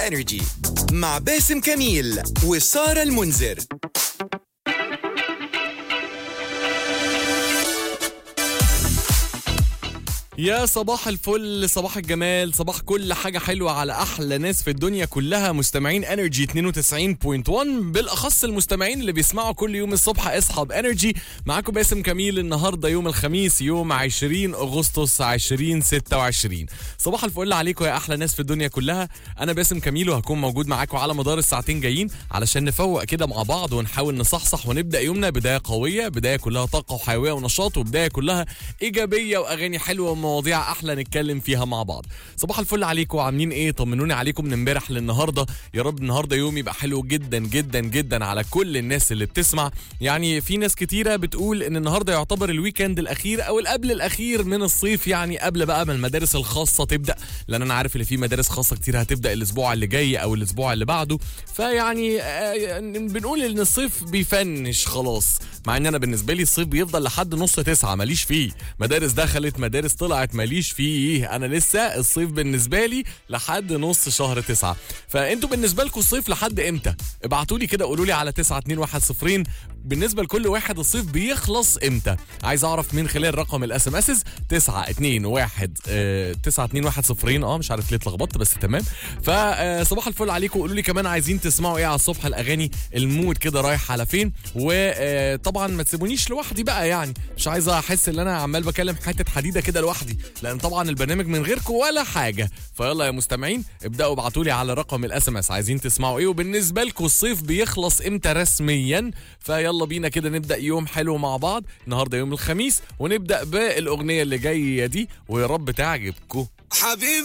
انرجي مع باسم كميل وسارة المنذر يا صباح الفل صباح الجمال صباح كل حاجة حلوة على أحلى ناس في الدنيا كلها مستمعين انرجي 92.1 بالأخص المستمعين اللي بيسمعوا كل يوم الصبح اصحى بانرجي معاكم باسم كميل النهاردة يوم الخميس يوم 20 أغسطس 2026 صباح الفل عليكم يا أحلى ناس في الدنيا كلها أنا باسم كميل وهكون موجود معاكم على مدار الساعتين جايين علشان نفوق كده مع بعض ونحاول نصحصح ونبدأ يومنا بداية قوية بداية كلها طاقة وحيوية ونشاط وبداية كلها إيجابية وأغاني حلوة ومواضيع احلى نتكلم فيها مع بعض صباح الفل عليكم عاملين ايه طمنوني عليكم من امبارح للنهارده يا رب النهارده يوم يبقى حلو جدا جدا جدا على كل الناس اللي بتسمع يعني في ناس كتيره بتقول ان النهارده يعتبر الويكند الاخير او القبل الاخير من الصيف يعني قبل بقى ما المدارس الخاصه تبدا لان انا عارف ان في مدارس خاصه كتير هتبدا الاسبوع اللي جاي او الاسبوع اللي بعده فيعني آه، بنقول ان الصيف بيفنش خلاص مع ان انا بالنسبه لي الصيف بيفضل لحد نص تسعة ماليش فيه مدارس دخلت مدارس طلعت ماليش فيه انا لسه الصيف بالنسبه لي لحد نص شهر تسعة فانتوا بالنسبه لكم الصيف لحد امتى ابعتوا لي كده قولوا لي على 921 بالنسبه لكل واحد الصيف بيخلص امتى عايز اعرف من خلال رقم الاس ام اس 921 آه 921 اه مش عارف ليه اتلخبطت بس تمام فصباح الفل عليكم قولوا لي كمان عايزين تسمعوا ايه على الصبح الاغاني المود كده رايح على فين وطبعا ما تسيبونيش لوحدي بقى يعني مش عايز احس ان انا عمال بكلم حته حديده كده لوحدي لان طبعا البرنامج من غيركم ولا حاجه فيلا يا مستمعين ابداوا ابعتوا لي على رقم الاس ام اس عايزين تسمعوا ايه وبالنسبه لكم الصيف بيخلص امتى رسميا فيلا بينا كده نبدا يوم حلو مع بعض النهارده يوم الخميس ونبدا بالاغنيه اللي جايه دي ويا رب تعجبكم حبيبي